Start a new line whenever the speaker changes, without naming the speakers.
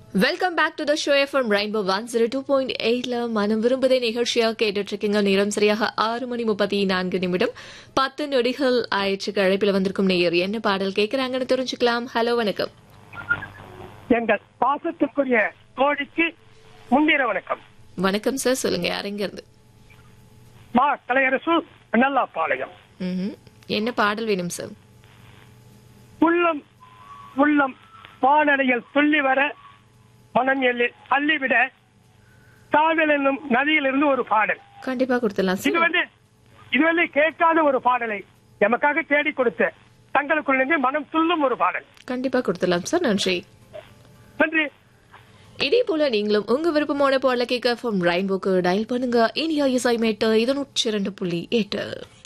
Welcome back to the show F M Rainbow one zero two point எயிட்ல மனம் விரும்புதே நிகழ்ச்சியாக கேட்டுட்டு இருக்கீங்க நேரம் சரியாக ஆறு மணி முப்பத்தி நான்கு நிமிடம் பத்து நொடிகள் ஆயிடுச்சு அழைப்பில் வந்திருக்கும் நேயர் என்ன பாடல் கேட்கறாங்கன்னு தெரிஞ்சுக்கலாம் ஹலோ வணக்கம்
எங்கள் பாசத்திற்குரிய தோழிக்கு முன்னிற வணக்கம்
வணக்கம் சார் சொல்லுங்க யாருங்க இருந்து
மா கலையரசு நல்லாப்பாளையம்
ம்ஹும். என்ன பாடல் வேணும் சார்
உள்ளம் உள்ளம் வானடையில் துள்ளி வர மனம் எல்லி அள்ளிவிட காதல் என்னும் நதியிலிருந்து ஒரு பாடல்
கண்டிப்பா கொடுத்துடலாம்
இது
சார்
வந்து இது வந்து கேட்காத ஒரு பாடலை எமக்காக தேடி கொடுத்த தங்களுக்குள் இருந்து மனம் துள்ளும் ஒரு பாடல்
கண்டிப்பா கொடுத்துடலாம் சார் நன்றி
நன்றி
இதே போல நீங்களும் உங்க விருப்பமான பாடல கேட்க ஃப்ரம் ரெயின்போக்கு டயல் பண்ணுங்க இனியா இசை மேட்டு இது நூற்றி இரண்டு புள்ளி எட்டு